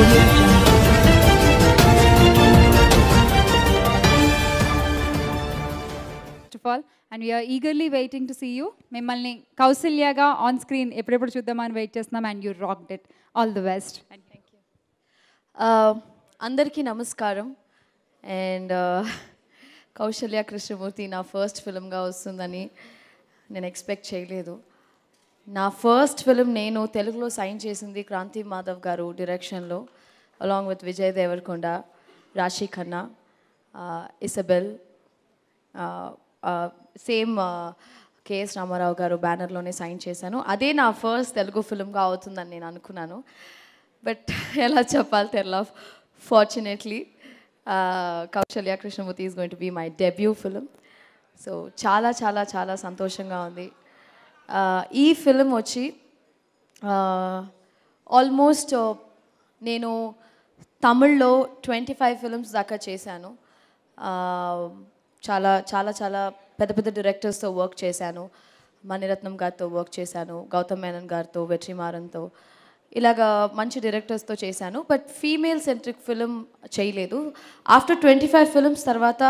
Audio Jungle. First of all and we are eagerly waiting to see you మిమ్మల్ని కౌసల్యగా on screen ఎప్పుడెప్పుడు చూద్దామని wait చేస్తున్నాం and you rock that all the best ah, అందరికీ నమస్కారం and Kausalya Krishnamurthy నా ఫస్ట్ ఫిల్మ్గా వస్తుందని నేను ఎక్స్పెక్ట్ చేయలేదు నా ఫస్ట్ ఫిలిం నేను తెలుగులో సైన్ చేసింది క్రాంతి మాధవ్ గారు డైరెక్షన్లో along with Vijay Devarakonda Raashi Khanna Isabel same K S Ramarao garu బ్యానర్లోనే సైన్ చేశాను అదే నా ఫస్ట్ తెలుగు ఫిల్మ్గా అవుతుందని నేను అనుకున్నాను బట్ ఎలా చెప్పాలి తెల్ల fortunately Kousalya Krishnamurthy is going to be my debut film so చాలా చాలా చాలా సంతోషంగా ఉంది Uh, ఈ ఫిలిం వచ్చి ఆల్మోస్ట్ నేను తమిళ్లో ట్వంటీ ఫైవ్ ఫిల్మ్స్ దాకా చేశాను Uh, చాలా చాలా చాలా పెద్ద పెద్ద డైరెక్టర్స్తో వర్క్ చేశాను మణిరత్నం గారితో వర్క్ చేశాను గౌతమ్ మేనన్ గారితో వెట్రిమారన్తో ఇలాగా మంచి డైరెక్టర్స్తో చేశాను బట్ ఫీమేల్ సెంట్రిక్ ఫిలిం చేయలేదు ఆఫ్టర్ ట్వంటీ ఫైవ్ ఫిల్మ్స్ తర్వాత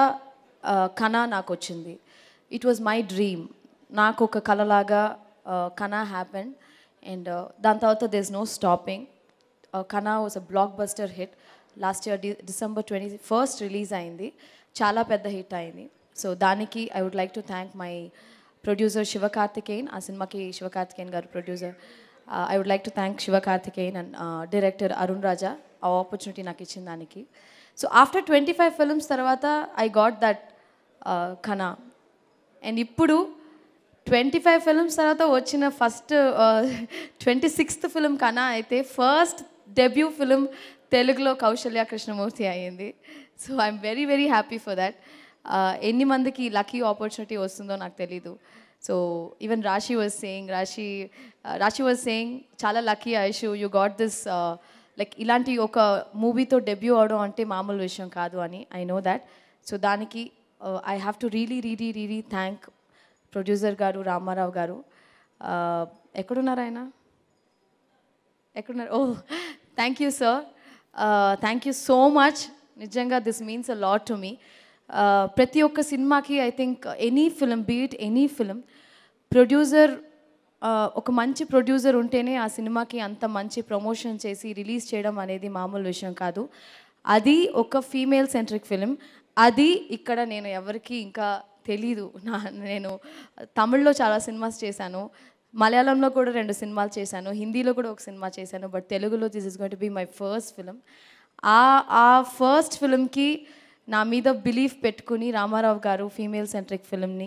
కనా నాకు వచ్చింది ఇట్ వాజ్ మై డ్రీమ్ నాకు ఒక కలలాగా కనా హ్యాపెన్ అండ్ దాని తర్వాత this no stopping Kanaa was a blockbuster hit last year December twenty first release అయింది చాలా పెద్ద హిట్ అయింది సో దానికి I would like to thank my producer Sivakarthikeyan ఆ సినిమాకి Sivakarthikeyan garu producer I would like to thank Sivakarthikeyan and director Arun Raja ఆ opportunity నాకు ఇచ్చిన దానికి so after twenty five films తర్వాత I got that Kanaa and ఇప్పుడు ట్వంటీ ఫైవ్ ఫిల్మ్స్ తర్వాత వచ్చిన ఫస్ట్ ట్వంటీ సిక్స్త్ ఫిలిం కన్నా అయితే ఫస్ట్ డెబ్యూ ఫిలిం తెలుగులో కౌశల్య కృష్ణమూర్తి అయ్యింది so I'm very very happy for that ఎన్ని మందికి లక్కీ ఆపర్చునిటీ వస్తుందో నాకు తెలీదు so even Raashi was saying Raashi Raashi was saying చాలా lucky Aishu you got this like ఇలాంటి ఒక మూవీతో డెబ్యూ అవడం అంటే మామూలు విషయం కాదు అని ఐ నో దాట్ సో దానికి I have to really really really thank producer garu Ramarao garu Uh, ఎక్కడున్నారు ఆయన ఎక్కడున్నారు ఓ thank you sir thank you so much నిజంగా this means a lot to me ప్రతి ఒక్క సినిమాకి I think any film beat any film producer ఒక మంచి ప్రొడ్యూసర్ ఉంటేనే ఆ సినిమాకి అంత మంచి ప్రమోషన్ చేసి రిలీజ్ చేయడం అనేది మామూలు విషయం కాదు అది ఒక ఫీమేల్ సెంట్రిక్ ఫిలిం అది ఇక్కడ నేను ఎవరికి ఇంకా తెలీదు నా నేను తమిళ్లో చాలా సినిమాస్ చేశాను మలయాళంలో కూడా రెండు సినిమాలు చేశాను హిందీలో కూడా ఒక సినిమా చేశాను బట్ తెలుగులో this is going to be my first film ah ah first ఫిలింకి నా మీద బిలీఫ్ పెట్టుకుని రామారావు గారు ఫీమేల్ సెంట్రిక్ ఫిలింని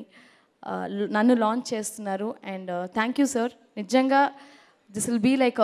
నన్ను లాంచ్ చేస్తున్నారు అండ్ థ్యాంక్ యూ సార్ నిజంగా దిస్ విల్ బీ లైక్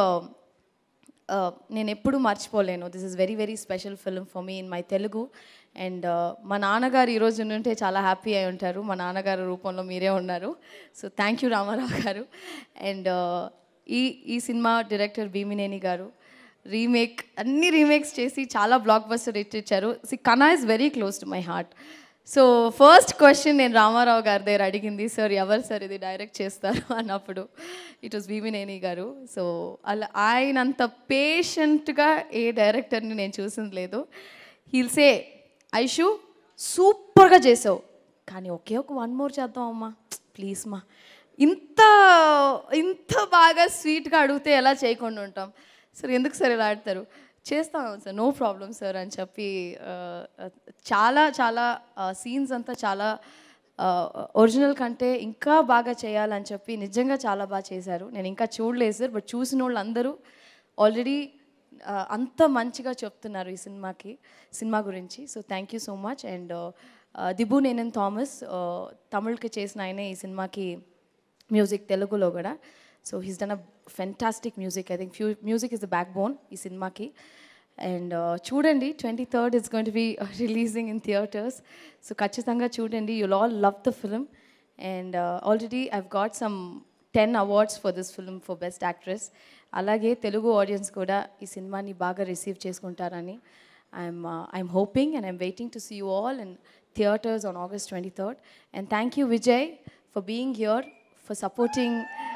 నేను ఎప్పుడు మర్చిపోలేను this is very very special film for me in my Telugu and మా నాన్నగారు ఈరోజు ఉంటే చాలా హ్యాపీ అయి ఉంటారు మా నాన్నగారు రూపంలో మీరే ఉన్నారు సో థ్యాంక్ యూ రామారావు గారు అండ్ ఈ ఈ సినిమా డైరెక్టర్ భీమినేని గారు రీమేక్ అన్ని రీమేక్స్ చేసి చాలా బ్లాక్ బస్టర్ హిట్ ఇచ్చారు సి Kanaa is very close to my heart so first question నేను రామారావు గారి దగ్గర అడిగింది సార్ ఎవరు సార్ ఇది డైరెక్ట్ చేస్తారు అన్నప్పుడు ఇట్ వాస్ భీమినేని గారు సో అలా ఆయనంత పేషెంట్గా ఏ డైరెక్టర్ని నేను చూసింది లేదు హీల్ సే ఐషు సూపర్గా చేసావు కానీ ఒకే ఒక వన్ మోర్ చేద్దాం అమ్మా ప్లీజ్ మా ఇంత ఇంత బాగా స్వీట్గా అడిగితే ఎలా చేయకుండా ఉంటాం సార్ ఎందుకు సార్ ఇలా ఆడతారు చేస్తాం సార్ నో ప్రాబ్లం సార్ అని చెప్పి ఆ, చాలా చాలా సీన్స్ అంతా చాలా ఒరిజినల్ కంటే ఇంకా బాగా చేయాలని చెప్పి నిజంగా చాలా బాగా చేశారు నేను ఇంకా చూడలేదు సార్ బట్ చూసిన వాళ్ళు అందరూ ఆల్రెడీ అంత మంచిగా చెప్తున్నారు ఈ సినిమాకి సినిమా గురించి so thank you so much and Dibu Ninan Thomas తమిళ్కి చేసిన ఆయనే ఈ సినిమాకి మ్యూజిక్ తెలుగులో కూడా so he's done a fantastic music I think few music is the backbone ఈ సినిమాకి అండ్ చూడండి twenty third is going to be releasing in theatres so ఖచ్చితంగా చూడండి you'll all love the film and already I've got some ten awards for this film for best actress అలాగే Telugu audience కూడా ఈ సినిమాని బాగా రిసీవ్ చేసుకుంటారని I'm I'm hoping and I'm waiting to see you all in theatres on August twenty third and thank you Vijay for being here for supporting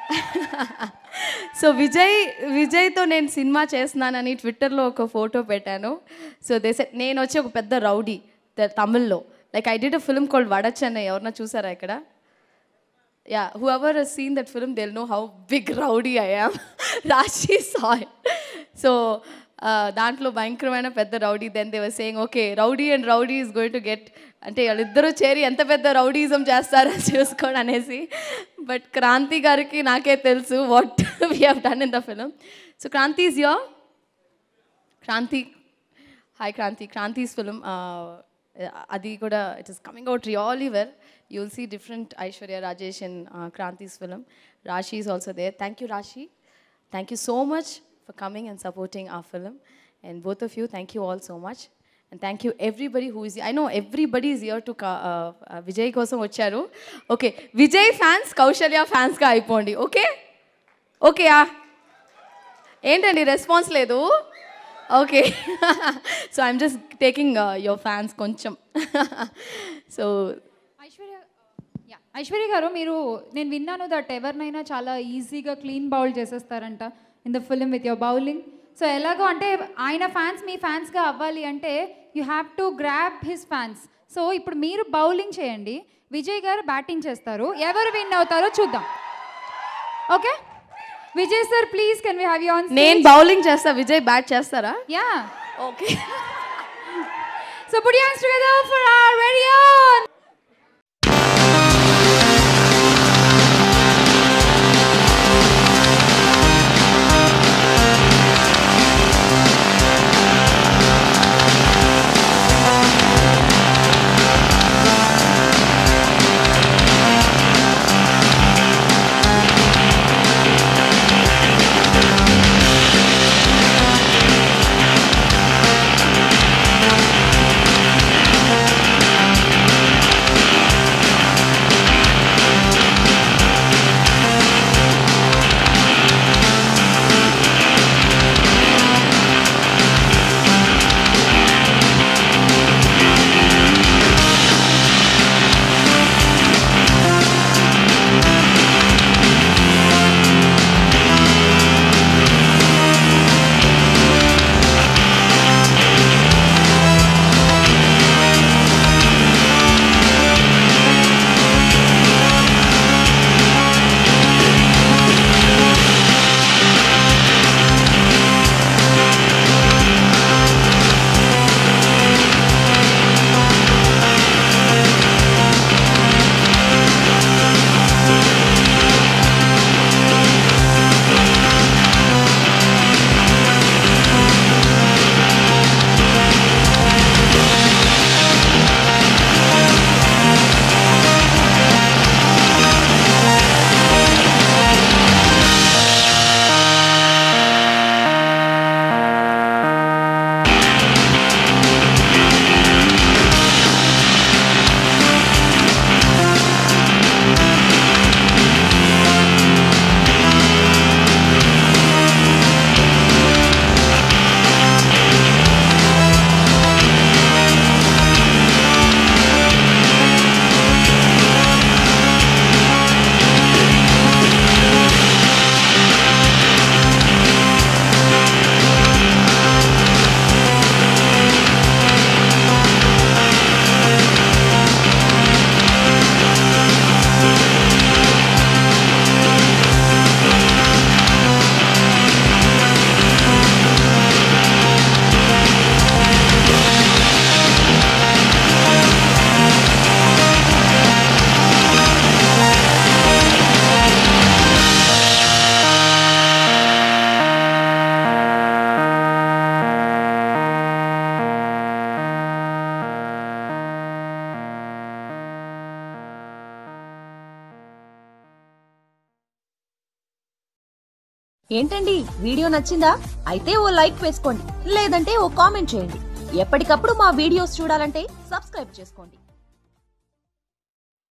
so Vijay విజయ్తో నేను సినిమా చేస్తున్నానని ట్విట్టర్లో ఒక ఫోటో పెట్టాను సో దేశ నేను వచ్చి ఒక పెద్ద రౌడీ త- తమిళ్లో like I did a film called Vadachennai ఎవరన్నా చూసారా ఇక్కడ yeah whoever seen that film will know how big rowdy I am Raashi say so దాంట్లో భయంకరమైన పెద్ద rowdy then they were saying okay rowdy and rowdy is going to get అంటే వాళ్ళిద్దరూ చేరి ఎంత పెద్ద రౌడీజం చేస్తారో చూసుకోండి అనేసి బట్ క్రాంతి గారికి నాకే తెలుసు what we have done in the film so Kranthi is your Kranthi hi Kranthi Kranthi's film అది కూడా it is coming out really well you will see different Aishwarya Rajesh in Kranthi's film Raashi is also there thank you Raashi thank you so much for coming and supporting a film and both of you thank you all so much and thank you everybody who is I know everybody is here to Vijay కోసం వచ్చారు okay Vijay fans Kousalya ఫ్యాన్స్గా అయిపోండి okay ఓకేయా ఏంటండి response లేదు okay so I'm just taking your fans కొంచెం సో Aishwarya yeah Aishwarya garu మీరు నేను విన్నాను దట్ ఎవరినైనా చాలా ఈజీగా క్లీన్ బౌల్ చేసేస్తారంట in the film with your bowling so ఎలాగో అంటే ఆయన ఫ్యాన్స్ మీ ఫ్యాన్స్గా అవ్వాలి అంటే you have to grab his fans so ఇప్పుడు మీరు బౌలింగ్ చేయండి విజయ్ గారు బ్యాటింగ్ చేస్తారు ఎవరు విన్ అవుతారో చూద్దాం okay Vijay sir please can we have you on నేను బౌలింగ్ చేస్తా విజయ్ బ్యాట్ చేస్తారా yeah okay so put your hands together for our very own ఏంటండి వీడియో నచ్చిందా అయితే ఓ లైక్ వేసుకోండి లేదంటే ఓ కామెంట్ చేయండి ఎప్పటికప్పుడు మా వీడియోస్ చూడాలంటే సబ్స్క్రైబ్ చేసుకోండి